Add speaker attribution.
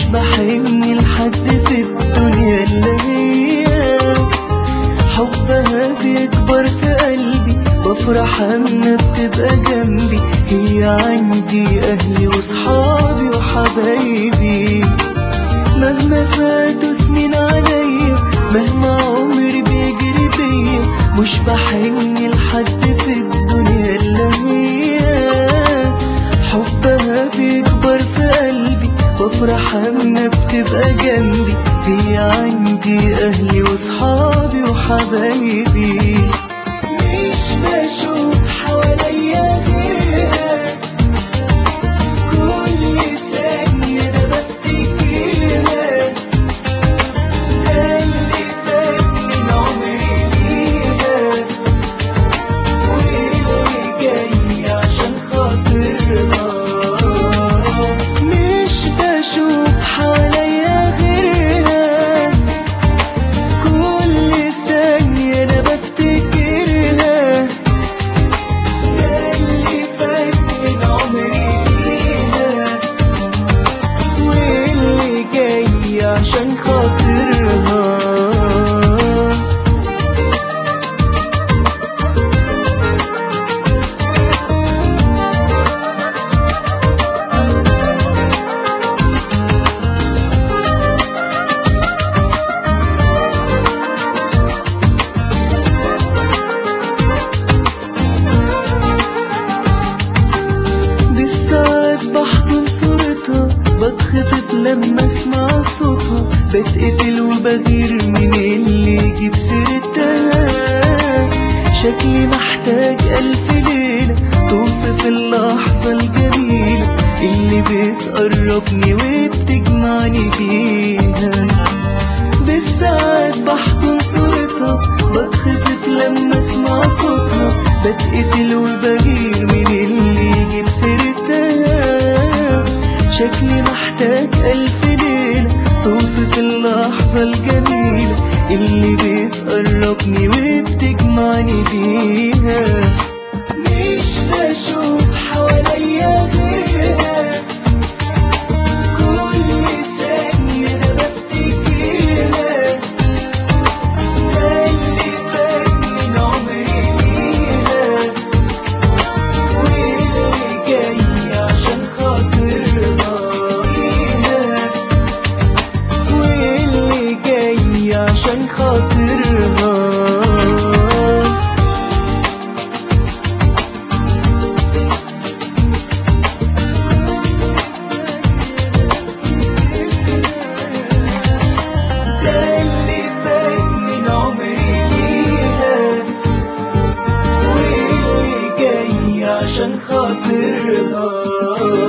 Speaker 1: بحن لحد في الدنيا اللي هي حبها بيكبر في قلبي بفرح اما بتبقى جنبي هي عندي اهلي وصحابي وحبايبي مهما فاتوا سنين عليا مهما عمري بيجري بيا مش بحن لحد في الدنيا اللي هي حبها بيكبر في قلبي بفرح اما بتبقى جنبي هي عندي اهلي وصحابي وحبايبي مش بشوف حواليا غيرها كل ثانية أنا بفتكرها ده اللي فات من عمري ليها واللي جاي عشان خاطرها مش بشوف حواليا غيرها كل ثانية أنا بفتكرها ده اللي فات من عمري ليها واللي جاي عشان خاطرها بالساعات بحضن صورتها بتخطف لما اسمع صوتها بتقتل وبغير من اللي يجيب سيرتها شكلي محتاج ألف ليلة توصف اللحظة الجميلة اللي بتقربني وبتجمعني بيها بالساعات بحضن صورتها بتخطف لما اسمع صوتها بتقتل وبغير من اللي يجيب سيرتها شكلي محتاج ألف ليلة توصف اللحظة الجميلة اللي بتقربني وبتجمعني بيها مش بشوف حواليا غيرها كل ثانية أنا بفتكرها ده اللي فات من عمري ليها واللي جاي عشان خاطرها ليها واللي جاي عشان خاطرها ده اللي فات من عمري ليها واللي جاي عشان خاطرها